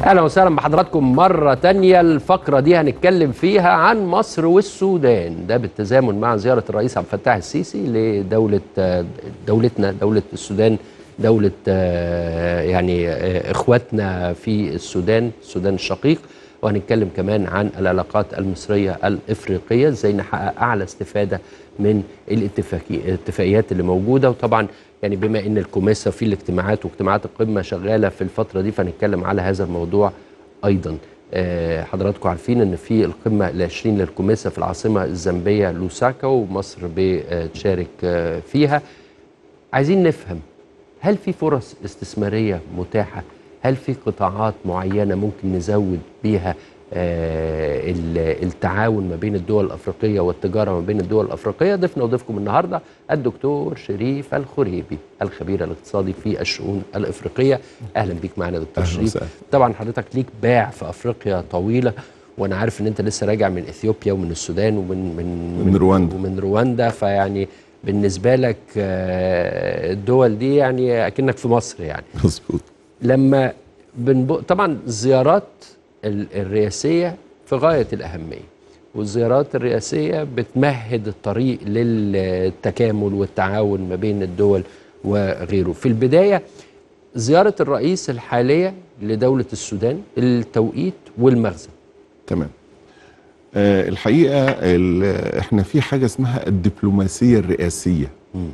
اهلا وسهلا بحضراتكم مره تانية الفقره دي هنتكلم فيها عن مصر والسودان ده بالتزامن مع زياره الرئيس عبد الفتاح السيسي لدوله دولتنا دوله السودان دوله يعني اخواتنا في السودان السودان الشقيق وهنتكلم كمان عن العلاقات المصريه الافريقيه ازاي نحقق اعلى استفاده من الاتفاقيات اللي موجوده وطبعا يعني بما ان الكوميسا في الاجتماعات واجتماعات القمه شغاله في الفتره دي فنتكلم على هذا الموضوع ايضا أه حضراتكم عارفين ان في القمه ال20 للكوميسا في العاصمه الزامبيه لوساكا ومصر بتشارك فيها عايزين نفهم هل في فرص استثماريه متاحه هل في قطاعات معينه ممكن نزود بيها آه التعاون ما بين الدول الافريقيه والتجاره ما بين الدول الافريقيه ضيفنا وضيفكم النهارده الدكتور شريف الخريبي الخبير الاقتصادي في الشؤون الافريقيه اهلا بيك معنا دكتور أهلا شريف وسهلا. طبعا حضرتك ليك باع في افريقيا طويله وانا عارف ان انت لسه راجع من اثيوبيا ومن السودان ومن من من رواندا. ومن رواندا فيعني بالنسبه لك آه الدول دي يعني اكنك في مصر يعني مظبوط لما بنب... طبعا الزيارات الرئاسيه في غايه الاهميه والزيارات الرئاسيه بتمهد الطريق للتكامل والتعاون ما بين الدول وغيره في البدايه زياره الرئيس الحاليه لدوله السودان التوقيت والمغزى تمام آه الحقيقه ال- احنا في حاجه اسمها الدبلوماسيه الرئاسيه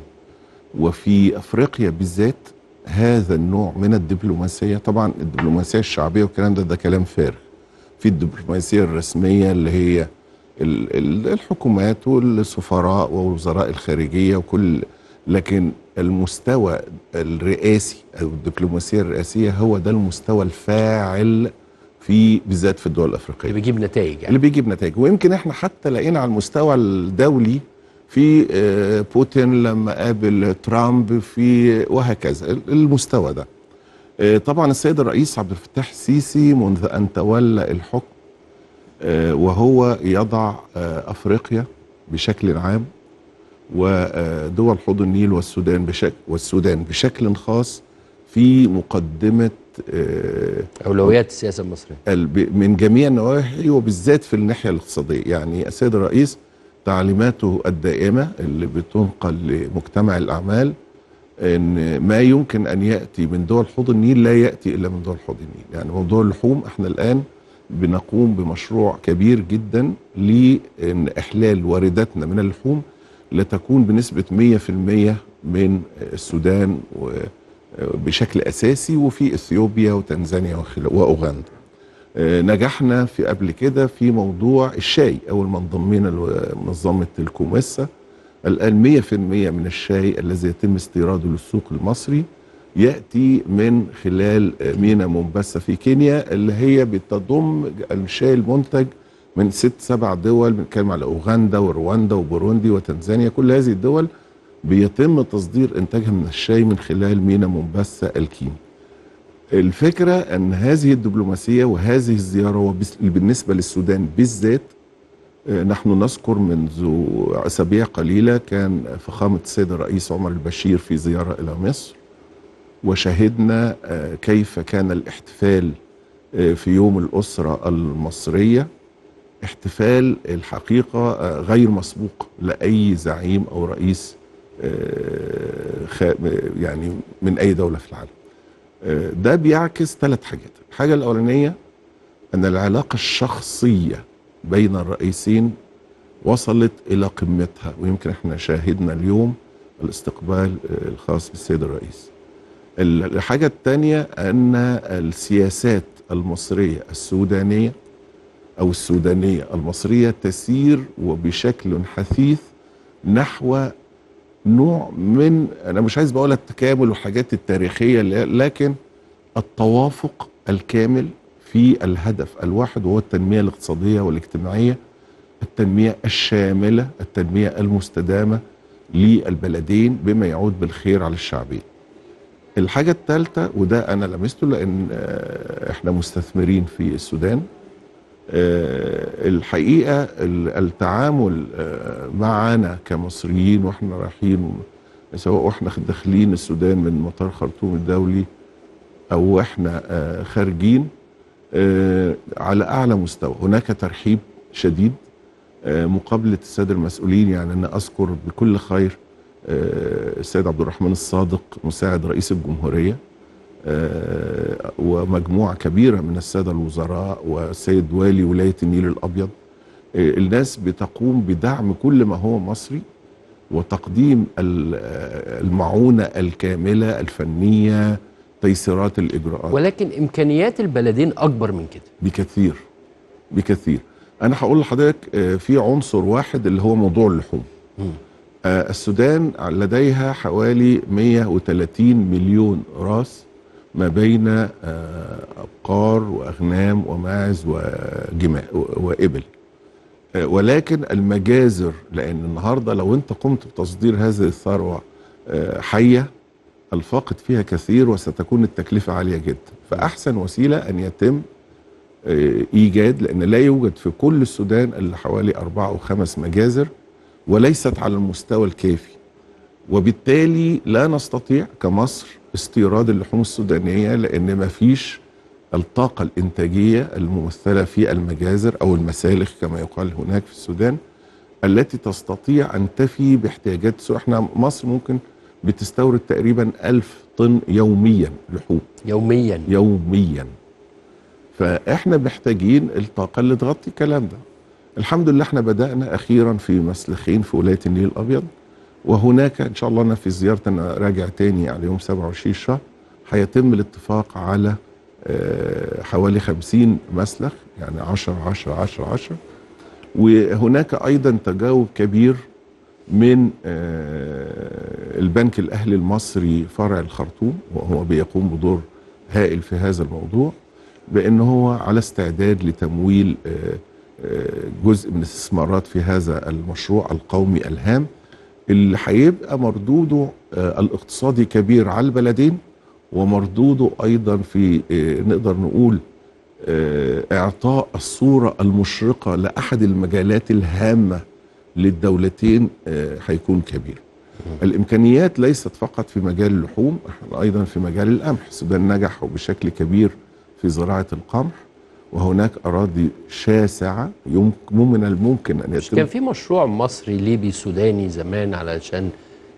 وفي افريقيا بالذات هذا النوع من الدبلوماسيه طبعا الدبلوماسيه الشعبيه والكلام ده ده كلام فارغ في الدبلوماسيه الرسميه اللي هي ال- ال- الحكومات والسفراء ووزراء الخارجيه وكل لكن المستوى الرئاسي او الدبلوماسيه الرئاسيه هو ده المستوى الفاعل في بالذات في الدول الافريقيه اللي بيجيب نتائج يعني اللي بيجيب نتائج ويمكن احنا حتى لقينا على المستوى الدولي في آه، بوتين لما قابل ترامب في وهكذا المستوى ده آه، طبعا السيد الرئيس عبد الفتاح السيسي منذ ان تولى الحكم آه، وهو يضع آه، افريقيا بشكل عام ودول حوض النيل والسودان بشكل والسودان بشكل خاص في مقدمه آه، اولويات السياسه المصريه الب- من جميع النواحي وبالذات في الناحيه الاقتصاديه يعني السيد الرئيس تعليماته الدائمه اللي بتنقل لمجتمع الاعمال ان ما يمكن ان ياتي من دول حوض النيل لا ياتي الا من دول حوض النيل يعني موضوع اللحوم احنا الان بنقوم بمشروع كبير جدا لان احلال وارداتنا من اللحوم لتكون بنسبه 100% من السودان و بشكل اساسي وفي اثيوبيا وتنزانيا وخلا- واوغندا. آه، نجحنا في قبل كده في موضوع الشاي اول ما انضمينا لمنظمه الكوميسا الان 100% من الشاي الذي يتم استيراده للسوق المصري ياتي من خلال آه، مينا مومباسا في كينيا اللي هي بتضم الشاي المنتج من ست سبع دول بنتكلم على اوغندا ورواندا وبوروندي وتنزانيا كل هذه الدول بيتم تصدير انتاجها من الشاي من خلال مينا مومباسا الكيني الفكرة أن هذه الدبلوماسية وهذه الزيارة وبس- بالنسبة للسودان بالذات آه، نحن نذكر منذ أسابيع قليلة كان فخامة السيد الرئيس عمر البشير في زيارة إلى مصر وشهدنا آه، كيف كان الاحتفال آه، في يوم الأسرة المصرية احتفال الحقيقة آه، غير مسبوق لأي زعيم أو رئيس آه، خ- يعني من أي دولة في العالم آه، ده بيعكس ثلاث حاجات الحاجة الأولانية أن العلاقة الشخصية بين الرئيسين وصلت إلى قمتها ويمكن احنا شاهدنا اليوم الاستقبال آه، الخاص بالسيد الرئيس ال- الحاجة الثانية أن السياسات المصرية السودانية أو السودانية المصرية تسير وبشكل حثيث نحو نوع من انا مش عايز بقول التكامل والحاجات التاريخيه اللي- لكن التوافق الكامل في الهدف الواحد وهو التنميه الاقتصاديه والاجتماعيه التنميه الشامله التنميه المستدامه للبلدين بما يعود بالخير على الشعبين الحاجه الثالثه وده انا لمسته لان آه، احنا مستثمرين في السودان آه، الحقيقه ال- التعامل آه، معنا كمصريين واحنا رايحين سواء واحنا داخلين السودان من مطار خرطوم الدولي او واحنا آه، خارجين آه، على اعلى مستوى هناك ترحيب شديد آه، مقابله الساده المسؤولين يعني انا اذكر بكل خير آه، السيد عبد الرحمن الصادق مساعد رئيس الجمهوريه آه، ومجموعه كبيره من الساده الوزراء والسيد والي ولايه النيل الابيض آه، الناس بتقوم بدعم كل ما هو مصري وتقديم ال- آه، المعونه الكامله الفنيه تيسيرات الاجراءات ولكن امكانيات البلدين اكبر من كده بكثير بكثير انا هقول لحضرتك آه، في عنصر واحد اللي هو موضوع اللحوم مم. آه، السودان لديها حوالي 130 مليون راس ما بين آه، ابقار واغنام وماعز وجماع وابل آه، ولكن المجازر لان النهارده لو انت قمت بتصدير هذه الثروه آه، حيه الفاقد فيها كثير وستكون التكلفه عاليه جدا فاحسن وسيله ان يتم آه، ايجاد لان لا يوجد في كل السودان الا حوالي اربع او خمس مجازر وليست على المستوى الكافي وبالتالي لا نستطيع كمصر استيراد اللحوم السودانيه لان ما فيش الطاقه الانتاجيه الممثله في المجازر او المسالخ كما يقال هناك في السودان التي تستطيع ان تفي باحتياجات السوق احنا مصر ممكن بتستورد تقريبا ألف طن يوميا لحوم يوميا يوميا فاحنا محتاجين الطاقه اللي تغطي الكلام ده الحمد لله احنا بدانا اخيرا في مسلخين في ولايه النيل الابيض وهناك ان شاء الله انا في زيارتي انا راجع تاني على يوم 27 شهر هيتم الاتفاق على آه، حوالي 50 مسلخ يعني 10 10 10 10 وهناك ايضا تجاوب كبير من آه، البنك الاهلي المصري فرع الخرطوم وهو بيقوم بدور هائل في هذا الموضوع بان هو على استعداد لتمويل آه، آه، جزء من الاستثمارات في هذا المشروع القومي الهام اللي هيبقى مردوده آه، الاقتصادي كبير على البلدين ومردوده ايضا في آه، نقدر نقول آه، اعطاء الصوره المشرقه لاحد المجالات الهامه للدولتين آه، هيكون كبير الامكانيات ليست فقط في مجال اللحوم احنا ايضا في مجال القمح السودان نجح بشكل كبير في زراعه القمح وهناك اراضي شاسعه يمكن من الممكن ان مش كان يتم في مشروع مصري ليبي سوداني زمان علشان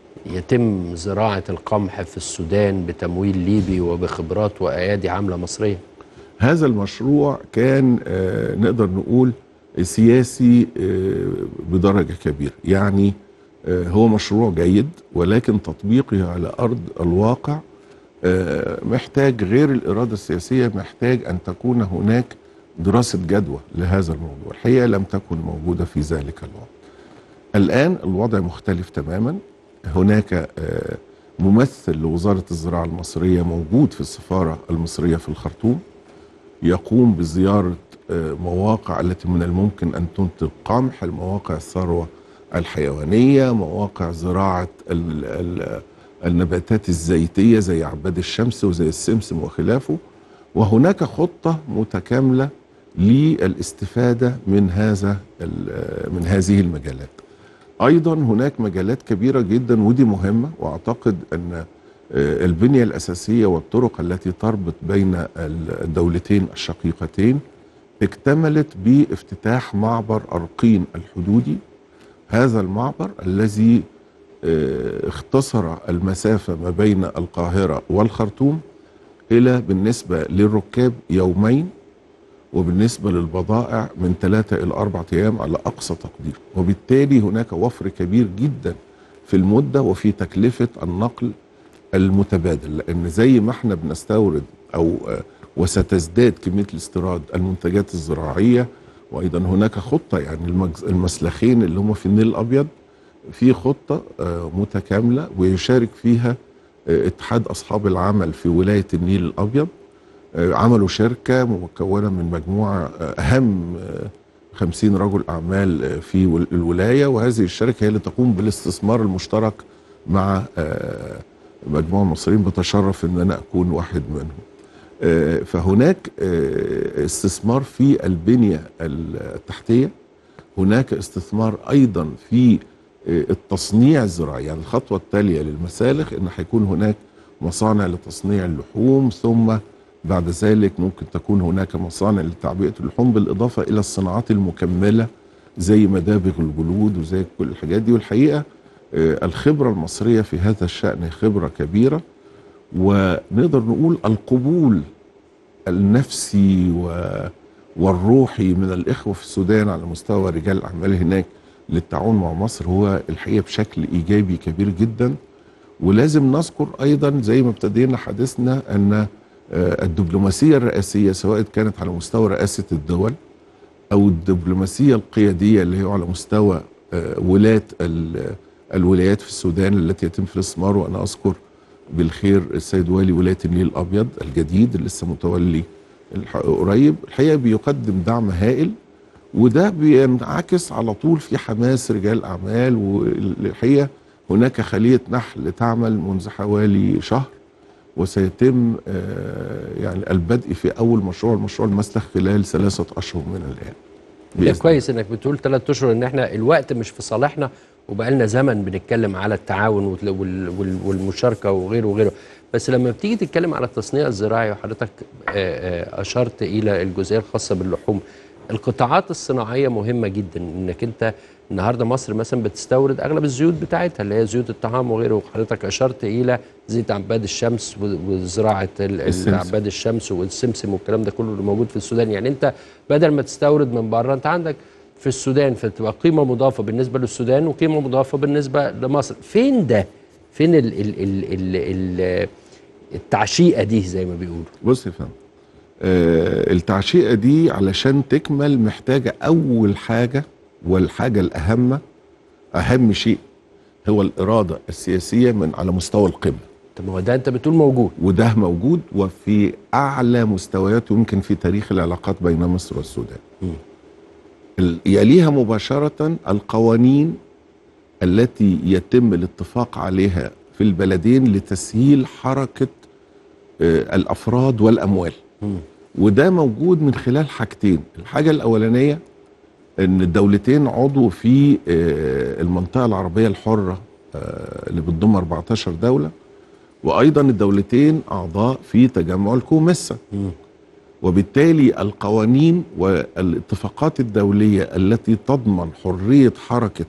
يتم زراعة القمح في السودان بتمويل ليبي وبخبرات وأيادي عاملة مصرية هذا المشروع كان آه، نقدر نقول سياسي آه، بدرجه كبيره يعني آه، هو مشروع جيد ولكن تطبيقه على ارض الواقع آه، محتاج غير الاراده السياسيه محتاج ان تكون هناك دراسه جدوى لهذا الموضوع الحقيقه لم تكن موجوده في ذلك الوقت الان الوضع مختلف تماما هناك آه، ممثل لوزاره الزراعه المصريه موجود في السفاره المصريه في الخرطوم يقوم بزيارة آه، مواقع التي من الممكن أن تنتج قمح المواقع الثروة الحيوانية مواقع زراعة ال ال النباتات الزيتية زي عباد الشمس وزي السمسم وخلافه وهناك خطة متكاملة للاستفادة من هذا ال- من هذه المجالات ايضا هناك مجالات كبيره جدا ودي مهمه واعتقد ان آه، البنيه الاساسيه والطرق التي تربط بين ال- الدولتين الشقيقتين اكتملت بافتتاح معبر ارقين الحدودي هذا المعبر الذي آه، اختصر المسافه ما بين القاهره والخرطوم الى بالنسبه للركاب يومين وبالنسبة للبضائع من ثلاثة إلى أربعة أيام على أقصى تقدير وبالتالي هناك وفر كبير جدا في المدة وفي تكلفة النقل المتبادل لأن زي ما احنا بنستورد أو آه، وستزداد كمية الاستيراد المنتجات الزراعية وأيضا هناك خطة يعني المجز- المسلخين اللي هم في النيل الأبيض في خطة آه، متكاملة ويشارك فيها آه، اتحاد أصحاب العمل في ولاية النيل الأبيض آه، عملوا شركة مكونة من مجموعة آه، أهم آه، 50 رجل أعمال آه، في ول- الولاية وهذه الشركة هي اللي تقوم بالاستثمار المشترك مع آه، مجموعة مصريين بتشرف أن أنا أكون واحد منهم آه، فهناك آه، استثمار في البنية التحتية هناك استثمار أيضا في آه، التصنيع الزراعي يعني الخطوة التالية للمسالخ أن هيكون هناك مصانع لتصنيع اللحوم ثم بعد ذلك ممكن تكون هناك مصانع لتعبئة اللحوم بالإضافة إلى الصناعات المكملة زي مدابغ الجلود وزي كل الحاجات دي والحقيقة آه، الخبرة المصرية في هذا الشأن خبرة كبيرة ونقدر نقول القبول النفسي و والروحي من الإخوة في السودان على مستوى رجال الأعمال هناك للتعاون مع مصر هو الحقيقة بشكل إيجابي كبير جدا ولازم نذكر أيضا زي ما ابتدينا حديثنا أن آه، الدبلوماسية الرئاسية سواء كانت على مستوى رئاسة الدول أو الدبلوماسية القيادية اللي هي على مستوى آه، ولاة ال- الولايات في السودان التي يتم في الاستثمار وأنا أذكر بالخير السيد والي ولاية النيل الأبيض الجديد اللي لسه متولي الح- قريب الحقيقة بيقدم دعم هائل وده بينعكس على طول في حماس رجال الأعمال والحقيقة هناك خلية نحل تعمل منذ حوالي شهر وسيتم آه، يعني البدء في أول مشروع المشروع المسلخ خلال ثلاثة أشهر من الآن ده بإذن كويس انك بتقول ثلاث اشهر ان احنا الوقت مش في صالحنا وبقالنا زمن بنتكلم على التعاون وال- وال- وال- والمشاركه وغيره وغيره بس لما بتيجي تتكلم على التصنيع الزراعي وحضرتك آه، آه، اشرت الى الجزئيه الخاصه باللحوم القطاعات الصناعيه مهمه جدا انك انت النهارده مصر مثلا بتستورد اغلب الزيوت بتاعتها اللي هي زيوت الطعام وغيره وحضرتك اشرت الى زيت عباد الشمس و- وزراعه ال- السمسم. عباد الشمس والسمسم والكلام ده كله اللي موجود في السودان يعني انت بدل ما تستورد من بره انت عندك في السودان فتبقى قيمه مضافه بالنسبه للسودان وقيمه مضافه بالنسبه لمصر فين ده فين ال ال ال ال ال التعشيقه دي زي ما بيقولوا بص يا فندم آه التعشيقه دي علشان تكمل محتاجه اول حاجه والحاجه الاهم اهم شيء هو الاراده السياسيه من على مستوى القمه طب ما هو ده انت بتقول موجود وده موجود وفي اعلى مستويات يمكن في تاريخ العلاقات بين مصر والسودان مم. ال- يليها مباشره القوانين التي يتم الاتفاق عليها في البلدين لتسهيل حركه آه، الافراد والاموال مم. وده موجود من خلال حاجتين الحاجة الأولانية أن الدولتين عضو في آه، المنطقة العربية الحرة آه، اللي بتضم 14 دولة وأيضا الدولتين أعضاء في تجمع الكوميسا مم. وبالتالي القوانين والاتفاقات الدولية التي تضمن حرية حركة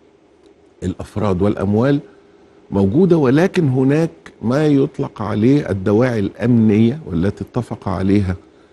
الأفراد والأموال موجودة ولكن هناك ما يطلق عليه الدواعي الأمنية والتي اتفق عليها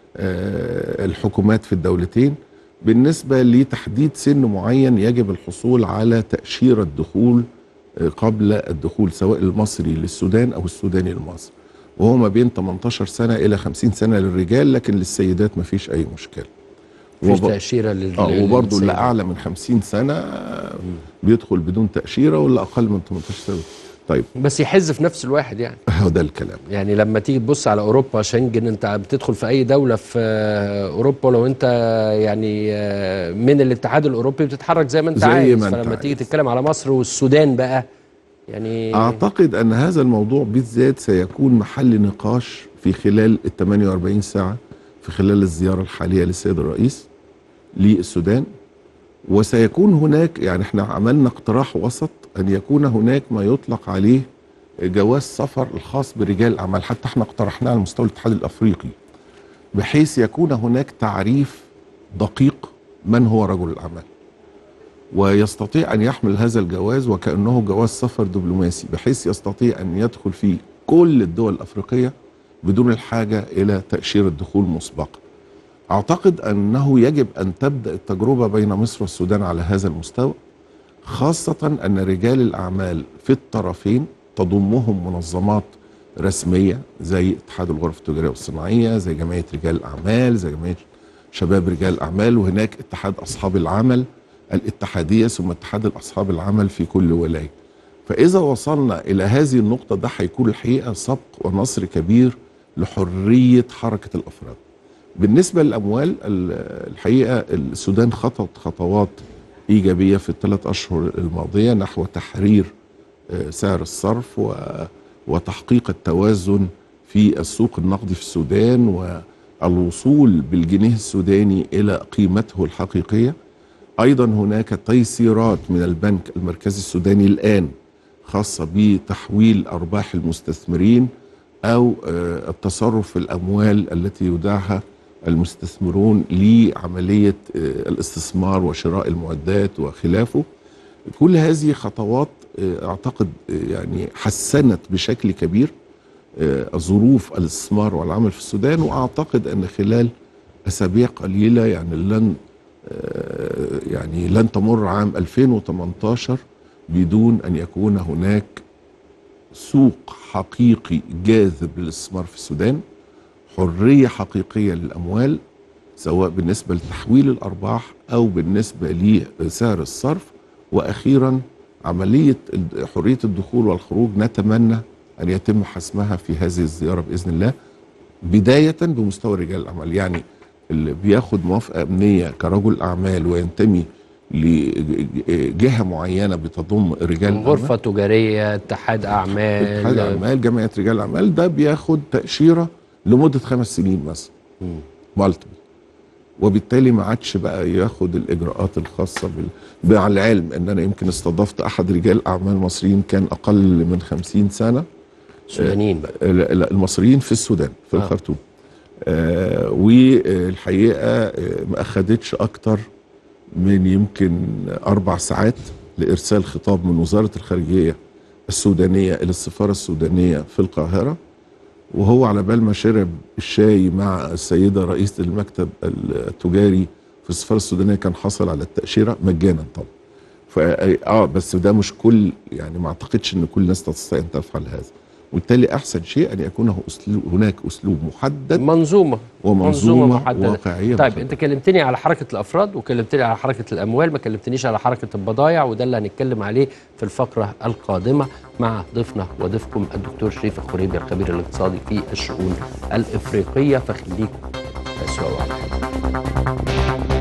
آه، الحكومات في الدولتين بالنسبة لتحديد سن معين يجب الحصول على تأشيرة دخول آه، قبل الدخول سواء المصري للسودان أو السوداني لمصر وهو ما بين 18 سنة إلى 50 سنة للرجال لكن للسيدات ما فيش أي مشكلة مفيش وب- تاشيره لل اه وبرضه اللي للسيدات. اعلى من 50 سنه آه، بيدخل بدون تاشيره واللي اقل من 18 سنه طيب بس يحز في نفس الواحد يعني هو ده الكلام يعني لما تيجي تبص على اوروبا شنجن انت بتدخل في اي دوله في آه، اوروبا لو انت يعني آه، من الاتحاد الاوروبي بتتحرك زي ما انت زي عايز ما أنت فلما تيجي عايز. تتكلم على مصر والسودان بقى يعني اعتقد ان هذا الموضوع بالذات سيكون محل نقاش في خلال ال 48 ساعه في خلال الزياره الحاليه للسيد الرئيس للسودان وسيكون هناك يعني احنا عملنا اقتراح وسط ان يكون هناك ما يطلق عليه جواز سفر الخاص برجال الاعمال حتى احنا اقترحناه على مستوى الاتحاد الافريقي بحيث يكون هناك تعريف دقيق من هو رجل الاعمال ويستطيع ان يحمل هذا الجواز وكانه جواز سفر دبلوماسي بحيث يستطيع ان يدخل في كل الدول الافريقيه بدون الحاجه الى تاشيره دخول مسبقه. اعتقد انه يجب ان تبدا التجربه بين مصر والسودان على هذا المستوى خاصه ان رجال الاعمال في الطرفين تضمهم منظمات رسميه زي اتحاد الغرف التجاريه والصناعيه زي جمعيه رجال الاعمال زي جمعيه شباب رجال الاعمال وهناك اتحاد اصحاب العمل الاتحاديه ثم اتحاد اصحاب العمل في كل ولايه. فاذا وصلنا الى هذه النقطه ده هيكون الحقيقه سبق ونصر كبير لحريه حركه الافراد. بالنسبه للاموال ال- الحقيقه السودان خطت خطوات ايجابيه في الثلاث اشهر الماضيه نحو تحرير آه، سعر الصرف و- وتحقيق التوازن في السوق النقدي في السودان والوصول بالجنيه السوداني الى قيمته الحقيقيه ايضا هناك تيسيرات من البنك المركزي السوداني الان خاصه بتحويل ارباح المستثمرين او آه، التصرف في الاموال التي يودعها المستثمرون لعمليه آه، الاستثمار وشراء المعدات وخلافه كل هذه خطوات آه، اعتقد آه، يعني حسنت بشكل كبير آه، ظروف الاستثمار والعمل في السودان واعتقد ان خلال اسابيع قليله يعني لن آه، يعني لن تمر عام 2018 بدون ان يكون هناك سوق حقيقي جاذب للاستثمار في السودان حريه حقيقيه للاموال سواء بالنسبه لتحويل الارباح او بالنسبه لسعر الصرف واخيرا عمليه ال- حريه الدخول والخروج نتمنى ان يتم حسمها في هذه الزياره باذن الله بدايه بمستوى رجال الاعمال يعني اللي بياخد موافقه امنيه كرجل اعمال وينتمي لجهه معينه بتضم رجال الأعمال. غرفه تجاريه اتحاد اعمال اتحاد اعمال جمعيه رجال الاعمال ده بياخد تاشيره لمده خمس سنين مثلا مم. مالتيبل وبالتالي ما عادش بقى ياخد الاجراءات الخاصه بال... مع العلم ان انا يمكن استضفت احد رجال اعمال مصريين كان اقل من خمسين سنه سودانيين بقى ال- ال- المصريين في السودان في آه. الخرطوم آه والحقيقه آه، ما اخدتش اكتر من يمكن اربع ساعات لارسال خطاب من وزاره الخارجيه السودانيه الى السفاره السودانيه في القاهره وهو على بال ما شرب الشاي مع السيده رئيسه المكتب التجاري في السفاره السودانيه كان حصل على التاشيره مجانا طبعا فا اه بس ده مش كل يعني ما اعتقدش ان كل الناس تستطيع ان تفعل هذا وبالتالي احسن شيء ان يكون هو اسلوب هناك اسلوب محدد منظومه ومنظومه محددة. واقعيه طيب محددة. انت كلمتني على حركه الافراد وكلمتني على حركه الاموال ما كلمتنيش على حركه البضائع وده اللي هنتكلم عليه في الفقره القادمه مع ضيفنا وضيفكم الدكتور شريف الخريبي الخبير الاقتصادي في الشؤون الافريقيه فخليكم اسوا على حاجه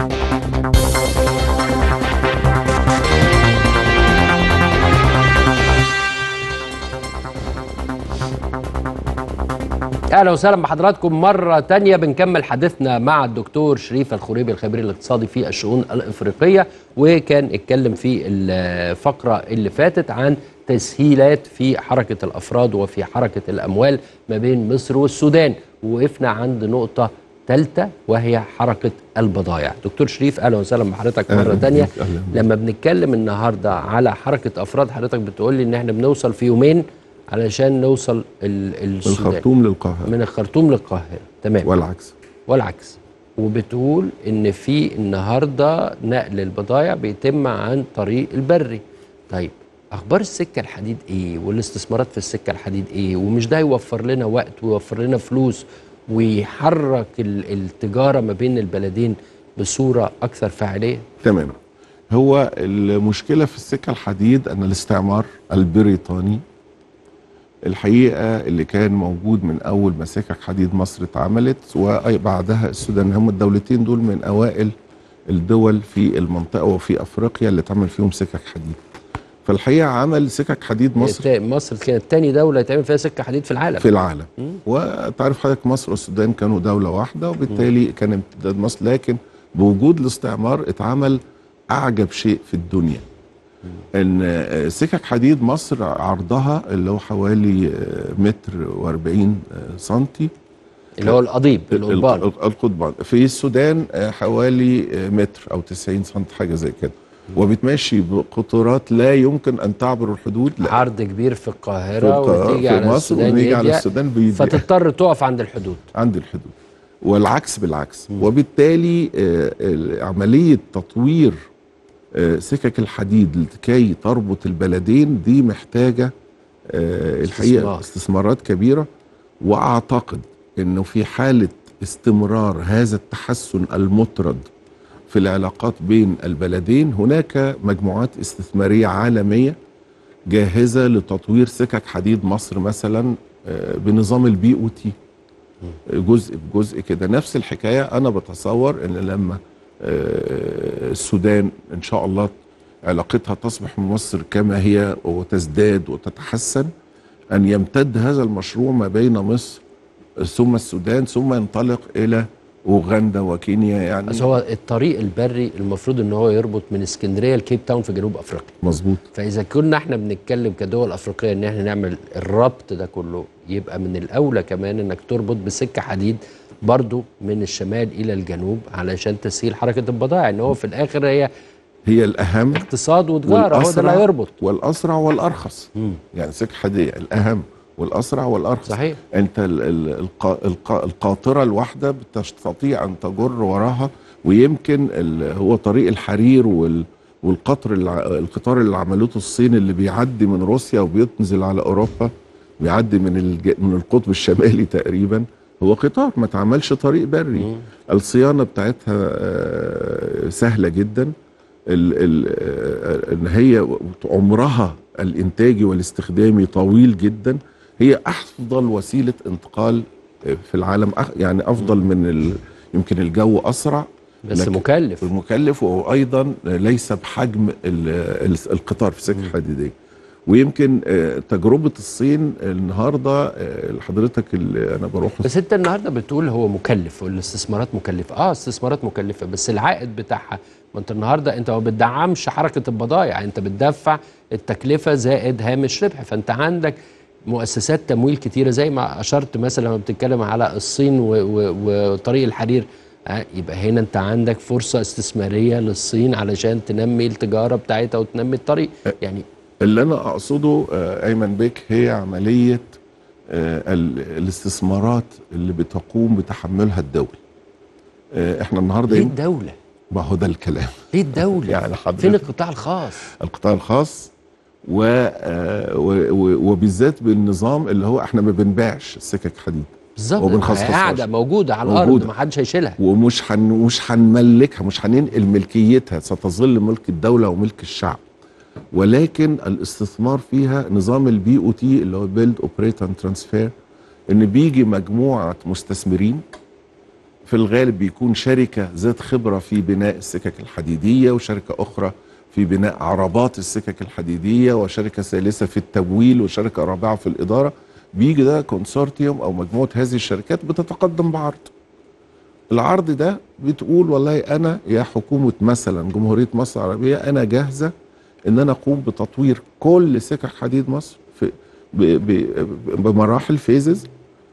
اهلا وسهلا بحضراتكم مره تانية بنكمل حديثنا مع الدكتور شريف الخريبي الخبير الاقتصادي في الشؤون الافريقيه وكان اتكلم في الفقره اللي فاتت عن تسهيلات في حركه الافراد وفي حركه الاموال ما بين مصر والسودان ووقفنا عند نقطه ثالثه وهي حركه البضائع دكتور شريف اهلا وسهلا بحضرتك مره أهلاً تانية بيك، أهلاً بيك. لما بنتكلم النهارده على حركه افراد حضرتك بتقول لي ان احنا بنوصل في يومين علشان نوصل ال- من السودان الخرطوم للقاهره من الخرطوم للقاهره تمام والعكس والعكس وبتقول ان في النهارده نقل البضائع بيتم عن طريق البري طيب اخبار السكه الحديد ايه والاستثمارات في السكه الحديد ايه ومش ده يوفر لنا وقت ويوفر لنا فلوس ويحرك ال- التجاره ما بين البلدين بصوره اكثر فاعليه تمام هو المشكله في السكه الحديد ان الاستعمار البريطاني الحقيقه اللي كان موجود من اول ما سكك حديد مصر اتعملت وبعدها السودان هم الدولتين دول من اوائل الدول في المنطقه وفي افريقيا اللي اتعمل فيهم سكك حديد فالحقيقه عمل سكك حديد مصر التا- مصر كانت تاني دوله يتعمل فيها سكه حديد في العالم في العالم وتعرف حضرتك مصر والسودان كانوا دولة واحدة وبالتالي كان امتداد مصر لكن بوجود الاستعمار اتعمل أعجب شيء في الدنيا ان آه، سكك حديد مصر عرضها اللي هو حوالي آه، متر واربعين آه، سنتي اللي هو القضيب القضبان الق- القضبان في السودان آه، حوالي آه، متر او 90 سم حاجه زي كده وبتمشي بقطورات لا يمكن ان تعبر الحدود لا عرض كبير في في, القاهره القاهرة وتيجي في على مصر السودان ونيجي على يضيق، السودان بيضيق. فتضطر تقف عند الحدود عند الحدود والعكس بالعكس وبالتالي آه، ال- عملية تطوير آه، سكك الحديد لكي تربط البلدين دي محتاجة آه، الحقيقة استثمار. استثمارات كبيرة وأعتقد أنه في حالة استمرار هذا التحسن المطرد في العلاقات بين البلدين هناك مجموعات استثمارية عالمية جاهزة لتطوير سكك حديد مصر مثلا آه، بنظام البي او تي جزء بجزء كده نفس الحكايه انا بتصور ان لما آه، السودان ان شاء الله علاقتها تصبح بمصر كما هي وتزداد وتتحسن ان يمتد هذا المشروع ما بين مصر ثم السودان ثم ينطلق الى اوغندا وكينيا يعني بس هو الطريق البري المفروض ان هو يربط من اسكندريه لكيب تاون في جنوب افريقيا مظبوط فاذا كنا احنا بنتكلم كدول افريقيه ان احنا نعمل الربط ده كله يبقى من الاولى كمان انك تربط بسكه حديد برضو من الشمال الى الجنوب علشان تسهيل حركه البضائع ان هو في الاخر هي هي الاهم اقتصاد وتجاره هو ده اللي هيربط والاسرع والارخص يعني سكه حديديه الاهم والاسرع والارخص صحيح انت ال ال الق الق القاطره الواحده بتستطيع ان تجر وراها ويمكن ال- هو طريق الحرير وال والقطر الع- القطار اللي عملته الصين اللي بيعدي من روسيا وبينزل على اوروبا بيعدي من الج... من القطب الشمالي تقريبا هو قطار ما اتعملش طريق بري الصيانه بتاعتها آه، سهله جدا ال ال آه، ان هي عمرها الانتاجي والاستخدامي طويل جدا هي افضل وسيله انتقال آه، في العالم أخ- يعني افضل من ال يمكن الجو اسرع بس لكن- مكلف المكلف وايضا ليس بحجم ال- ال- القطار في سكه حديديه ويمكن آه، تجربه الصين النهارده آه، لحضرتك اللي انا بروح بس انت النهارده بتقول هو مكلف والاستثمارات مكلفه اه استثمارات مكلفه بس العائد بتاعها ما انت النهارده انت ما بتدعمش حركه البضائع انت بتدفع التكلفه زائد هامش ربح فانت عندك مؤسسات تمويل كتيره زي ما اشرت مثلا لما بتتكلم على الصين و- و- وطريق الحرير آه يبقى هنا انت عندك فرصه استثماريه للصين علشان تنمي التجاره بتاعتها وتنمي الطريق يعني اللي انا اقصده آه، ايمن بيك هي عمليه آه، ال- الاستثمارات اللي بتقوم بتحملها الدول آه، احنا النهارده ليه يم- الدوله؟ ما هو ده الكلام ليه الدوله؟ يعني حضرتك- فين القطاع الخاص؟ القطاع الخاص و آه، و- و- وبالذات بالنظام اللي هو احنا ما بنبيعش السكك حديد بالظبط وبنخصصهاش. قاعده موجوده على موجودة. الارض ما حدش هيشيلها ومش هن مش هنملكها مش هننقل ملكيتها ستظل ملك الدوله وملك الشعب ولكن الاستثمار فيها نظام البي او تي اللي هو بيلد اوبريت اند ترانسفير ان بيجي مجموعه مستثمرين في الغالب بيكون شركه ذات خبره في بناء السكك الحديديه وشركه اخرى في بناء عربات السكك الحديديه وشركه ثالثه في التمويل وشركه رابعه في الاداره بيجي ده كونسورتيوم او مجموعه هذه الشركات بتتقدم بعرض العرض ده بتقول والله انا يا حكومه مثلا جمهوريه مصر العربيه انا جاهزه ان انا اقوم بتطوير كل سكك حديد مصر في ب ب بمراحل فيزز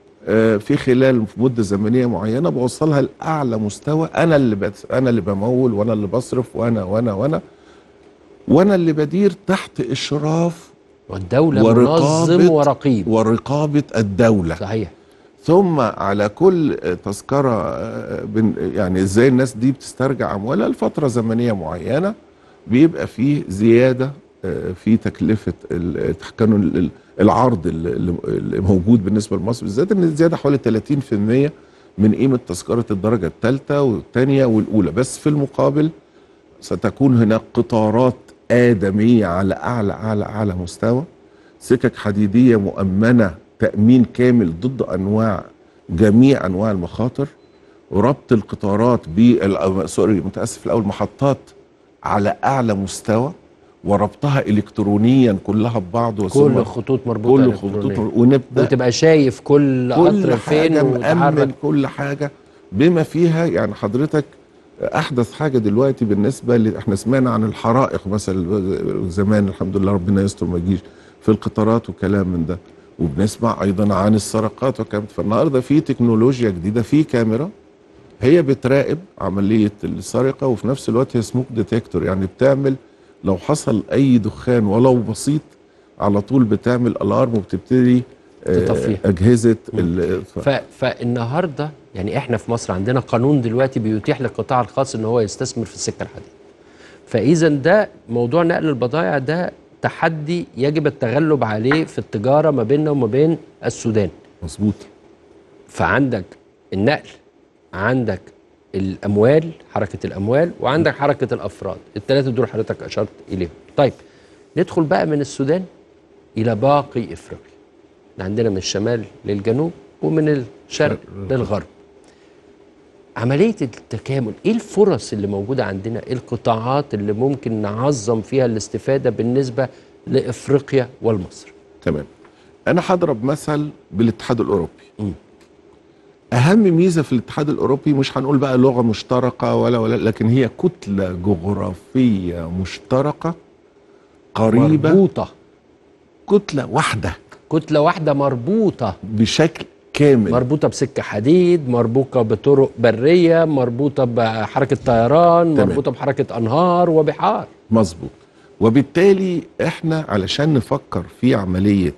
في خلال مده زمنيه معينه بوصلها لاعلى مستوى انا اللي بت انا اللي بمول وانا اللي بصرف وانا وانا وانا وانا اللي بدير تحت اشراف والدوله ورقابة منظم ورقيب ورقابه الدوله صحيح ثم على كل تذكرة آه، بن- يعني ازاي الناس دي بتسترجع اموالها لفترة زمنية معينة بيبقى فيه زيادة آه، في تكلفة ال- كانوا ال- ال- العرض اللي اللي موجود بالنسبة لمصر بالذات ان الزيادة حوالي 30% من قيمة تذكرة الدرجة الثالثة والثانية والأولى بس في المقابل ستكون هناك قطارات آدمية على أعلى أعلى أعلى مستوى سكك حديدية مؤمنة تأمين كامل ضد أنواع جميع أنواع المخاطر وربط القطارات بال سوري متأسف الأول محطات على أعلى مستوى وربطها إلكترونيا كلها ببعض كل وثم الخطوط مربوطه كل إلكترونياً. خطوط ونبدأ وتبقى شايف كل كل قطر فين حاجة مأمن وتحرك كل حاجة بما فيها يعني حضرتك أحدث حاجة دلوقتي بالنسبة ل... احنا سمعنا عن الحرائق مثلا زمان الحمد لله ربنا يستر ما يجيش في القطارات وكلام من ده وبنسمع أيضا عن السرقات وكلام فالنهاردة في تكنولوجيا جديدة في كاميرا هي بتراقب عملية السرقة وفي نفس الوقت هي سموك ديتكتور يعني بتعمل لو حصل أي دخان ولو بسيط على طول بتعمل ألارم وبتبتدي آه، تطفيها. أجهزة ال... ف... فالنهارده يعني احنا في مصر عندنا قانون دلوقتي بيتيح للقطاع الخاص ان هو يستثمر في السكه الحديد فاذا ده موضوع نقل البضائع ده تحدي يجب التغلب عليه في التجاره ما بيننا وما بين السودان مظبوط فعندك النقل عندك الاموال حركه الاموال وعندك حركه الافراد الثلاثه دول حضرتك اشرت اليهم طيب ندخل بقى من السودان الى باقي افريقيا إحنا عندنا من الشمال للجنوب ومن الشرق شرق للغرب عمليه التكامل ايه الفرص اللي موجوده عندنا ايه القطاعات اللي ممكن نعظم فيها الاستفاده بالنسبه لافريقيا والمصر تمام انا هضرب مثل بالاتحاد الاوروبي مم. اهم ميزه في الاتحاد الاوروبي مش هنقول بقى لغه مشتركه ولا ولا لكن هي كتله جغرافيه مشتركه قريبه مربوطه كتله واحده كتله واحده مربوطه بشكل كامل مربوطه بسكه حديد مربوطه بطرق بريه مربوطه بحركه طيران تمام. مربوطه بحركه انهار وبحار مظبوط وبالتالي احنا علشان نفكر في عمليه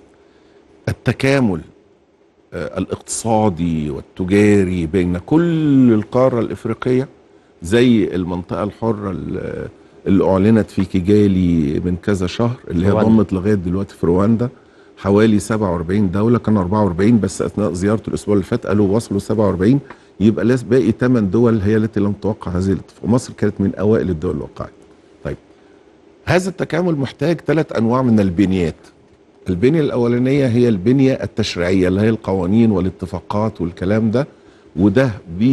التكامل آه، الاقتصادي والتجاري بين كل القاره الافريقيه زي المنطقه الحره ال- اللي اعلنت في كيجالي من كذا شهر اللي هي رواندا. ضمت لغايه دلوقتي في رواندا حوالي 47 دوله كانوا 44 بس اثناء زيارته الاسبوع اللي فات قالوا وصلوا 47 يبقى لسه باقي 8 دول هي التي لم توقع هذه الاتفاق مصر كانت من اوائل الدول الواقعه طيب هذا التكامل محتاج ثلاث انواع من البنيات البنيه الاولانيه هي البنيه التشريعيه اللي هي القوانين والاتفاقات والكلام ده وده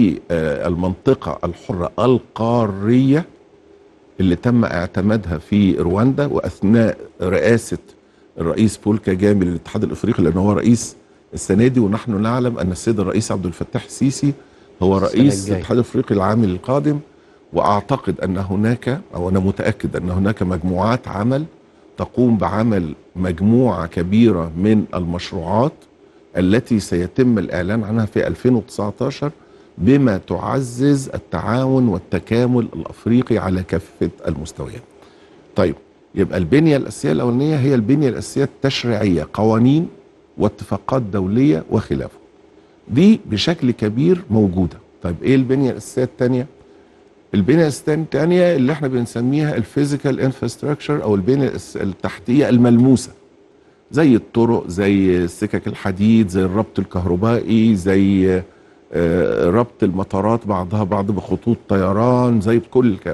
بالمنطقه الحره القاريه اللي تم اعتمادها في رواندا واثناء رئاسه الرئيس بول كاجامي للاتحاد الافريقي لان هو رئيس السنه دي ونحن نعلم ان السيد الرئيس عبد الفتاح السيسي هو السنة رئيس الجاية. الاتحاد الافريقي العام القادم واعتقد ان هناك او انا متاكد ان هناك مجموعات عمل تقوم بعمل مجموعه كبيره من المشروعات التي سيتم الاعلان عنها في 2019 بما تعزز التعاون والتكامل الافريقي على كافه المستويات. طيب يبقى البنيه الاساسيه الاولانيه هي البنيه الاساسيه التشريعيه قوانين واتفاقات دوليه وخلافه. دي بشكل كبير موجوده. طيب ايه البنيه الاساسيه الثانيه؟ البنيه الاساسيه الثانيه اللي احنا بنسميها الفيزيكال انفراستراكشر او البنيه الأس- التحتيه الملموسه. زي الطرق زي سكك الحديد زي الربط الكهربائي زي آه، ربط المطارات بعضها بعض بخطوط طيران زي كل الكلام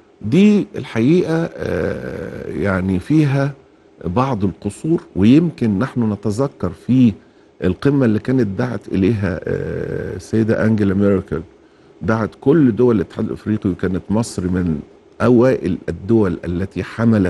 دي الحقيقه آه، يعني فيها بعض القصور ويمكن نحن نتذكر في القمه اللي كانت دعت اليها آه، السيده انجيلا ميركل دعت كل دول الاتحاد الافريقي وكانت مصر من اوائل الدول التي حملت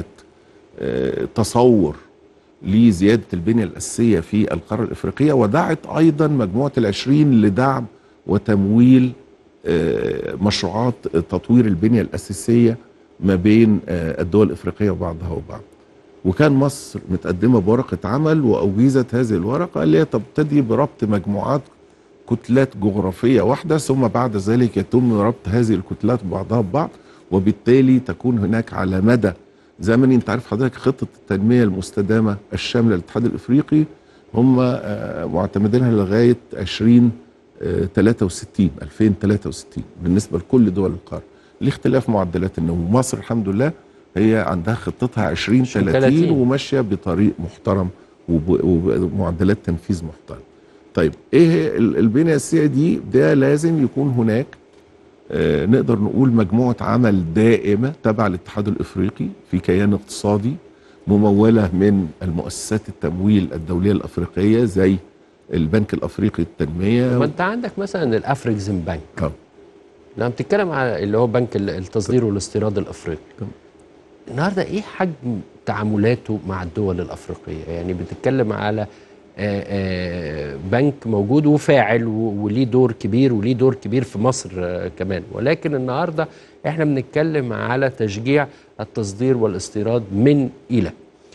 آه، تصور لزيادة البنية الأساسية في القارة الإفريقية ودعت أيضا مجموعة العشرين لدعم وتمويل آه، مشروعات تطوير البنية الأساسية ما بين آه، الدول الإفريقية وبعضها وبعض وكان مصر متقدمة بورقة عمل وأوجزت هذه الورقة اللي هي تبتدي بربط مجموعات كتلات جغرافية واحدة ثم بعد ذلك يتم ربط هذه الكتلات بعضها ببعض وبالتالي تكون هناك على مدى زمني انت عارف حضرتك خطة التنمية المستدامة الشاملة للاتحاد الافريقي هم آه، معتمدينها لغاية 20 آه، 63 2063 بالنسبة لكل دول القارة لاختلاف معدلات النمو مصر الحمد لله هي عندها خطتها 20 30 30. وماشية بطريق محترم وب- وبمعدلات تنفيذ محترم طيب ايه هي ال- البنية الاساسية دي ده لازم يكون هناك آه، نقدر نقول مجموعة عمل دائمة تبع الاتحاد الافريقي في كيان اقتصادي ممولة من المؤسسات التمويل الدولية الافريقية زي البنك الافريقي ما للتنمية انت عندك مثلا الافريكزم بنك آه. لما بتتكلم على اللي هو بنك ال- التصدير والاستيراد الافريقي تمام. النهارده ايه حجم تعاملاته مع الدول الافريقيه يعني بتتكلم على آه، آه، بنك موجود وفاعل و- وليه دور كبير وليه دور كبير في مصر آه، كمان ولكن النهارده احنا بنتكلم على تشجيع التصدير والاستيراد من الى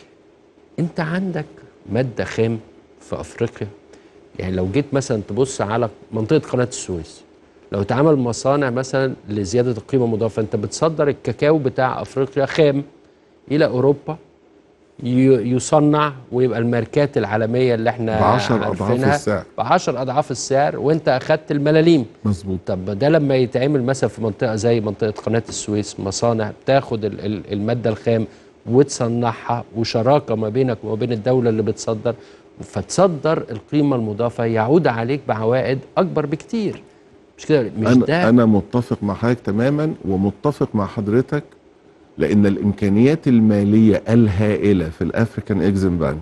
انت عندك ماده خام في افريقيا يعني لو جيت مثلا تبص على منطقه قناه السويس لو اتعمل مصانع مثلا لزياده القيمه المضافه انت بتصدر الكاكاو بتاع افريقيا خام الى اوروبا ي- يصنع ويبقى الماركات العالميه اللي احنا ب 10 اضعاف عارفينها السعر ب 10 اضعاف السعر وانت اخدت الملاليم مظبوط طب ده لما يتعمل مثلا في منطقه زي منطقه قناه السويس مصانع بتاخد ال- ال- الماده الخام وتصنعها وشراكه ما بينك وما بين الدوله اللي بتصدر فتصدر القيمه المضافه يعود عليك بعوائد اكبر بكتير مش كده مش انا ده انا متفق مع حضرتك تماما ومتفق مع حضرتك لان الامكانيات الماليه الهائله في الافريكان اكزيم بانك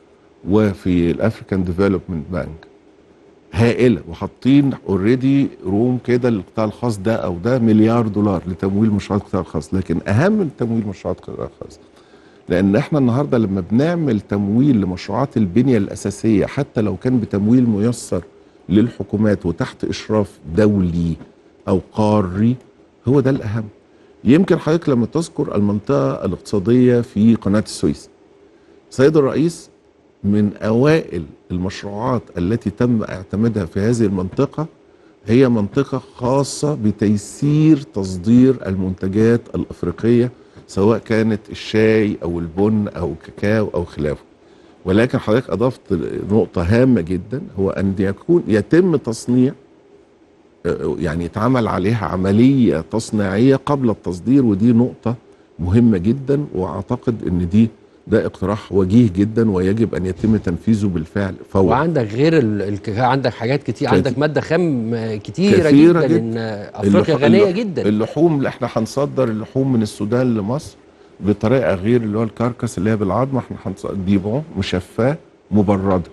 وفي الافريكان ديفلوبمنت بانك هائله وحاطين اوريدي روم كده للقطاع الخاص ده او ده مليار دولار لتمويل مشروعات القطاع الخاص لكن اهم من تمويل مشروعات القطاع الخاص لان احنا النهارده لما بنعمل تمويل لمشروعات البنيه الاساسيه حتى لو كان بتمويل ميسر للحكومات وتحت اشراف دولي او قاري هو ده الاهم يمكن حضرتك لما تذكر المنطقه الاقتصاديه في قناه السويس سيد الرئيس من اوائل المشروعات التي تم اعتمادها في هذه المنطقه هي منطقه خاصه بتيسير تصدير المنتجات الافريقيه سواء كانت الشاي او البن او الكاكاو او خلافه ولكن حضرتك اضفت نقطه هامه جدا هو ان يكون يتم تصنيع آه، يعني يتعمل عليها عمليه تصنيعيه قبل التصدير ودي نقطه مهمه جدا واعتقد ان دي ده اقتراح وجيه جدا ويجب ان يتم تنفيذه بالفعل فورا وعندك غير ال- الكاكاو عندك حاجات كتير كتير. عندك ماده خام كتيره, كثيرة جدا, جدا. ان افريقيا اللح- غنيه اللح- جدا اللحوم اللي احنا هنصدر اللحوم من السودان لمصر بطريقه غير اللي هو الكركس اللي هي بالعظم احنا هنصدر دي بون مشفاه مبرده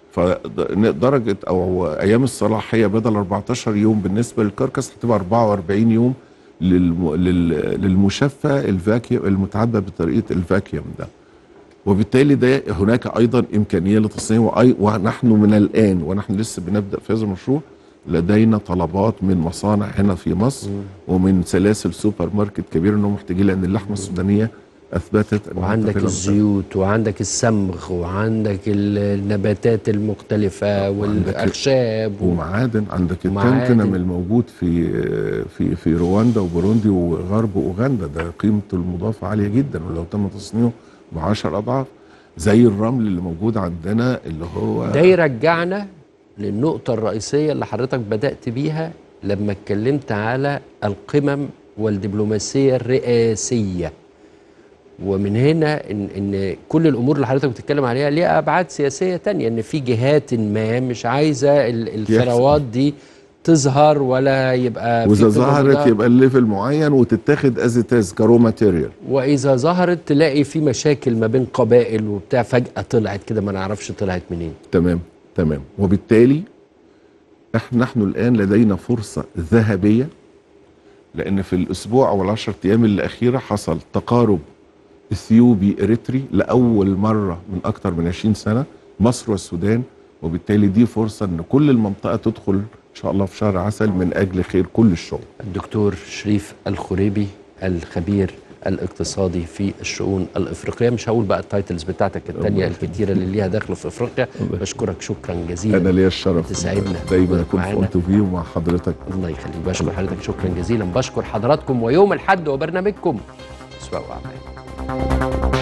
فدرجه او ايام الصلاحيه بدل 14 يوم بالنسبه للكركس هتبقى 44 يوم للم... لل... للمشفى الفاكيوم المتعبى بطريقه الفاكيوم ده وبالتالي ده هناك ايضا امكانيه لتصنيعه وأي- ونحن من الان ونحن لسه بنبدا في هذا المشروع لدينا طلبات من مصانع هنا في مصر ومن سلاسل سوبر ماركت كبيره انهم محتاجين لان اللحمه السودانيه اثبتت انها وعندك تقريباً الزيوت وعندك السمغ وعندك النباتات المختلفة والأخشاب و... ومعادن عندك ومعادن. التنتنم الموجود في في في رواندا وبوروندي وغرب اوغندا ده قيمته المضافه عاليه جدا ولو تم تصنيعه ب 10 اضعاف زي الرمل اللي موجود عندنا اللي هو ده يرجعنا للنقطة الرئيسية اللي حضرتك بدأت بيها لما اتكلمت على القمم والدبلوماسية الرئاسية ومن هنا إن, إن كل الأمور اللي حضرتك بتتكلم عليها ليها أبعاد سياسية تانية إن في جهات ما مش عايزة ال- الثروات دي تظهر ولا يبقى في واذا قمم ظهرت ده. يبقى الليفل معين وتتاخد از تاز كرو ماتيريال واذا ظهرت تلاقي في مشاكل ما بين قبائل وبتاع فجاه طلعت كده ما نعرفش طلعت منين تمام تمام وبالتالي احنا نحن الان لدينا فرصه ذهبيه لان في الاسبوع او العشرة ايام الاخيره حصل تقارب اثيوبي اريتري لاول مره من اكثر من 20 سنه مصر والسودان وبالتالي دي فرصه ان كل المنطقه تدخل ان شاء الله في شهر عسل من اجل خير كل الشعوب الدكتور شريف الخريبي الخبير الاقتصادي في الشؤون الافريقيه مش هقول بقى التايتلز بتاعتك التانية الله الكتيره اللي ليها دخل في افريقيا الله. بشكرك شكرا جزيلا انا ليا الشرف تسعدنا دايما وجودك اكون في معانا. اون فيو مع حضرتك الله يخليك بشكر حضرتك شكرا جزيلا بشكر حضراتكم ويوم الاحد وبرنامجكم اسواق واعمال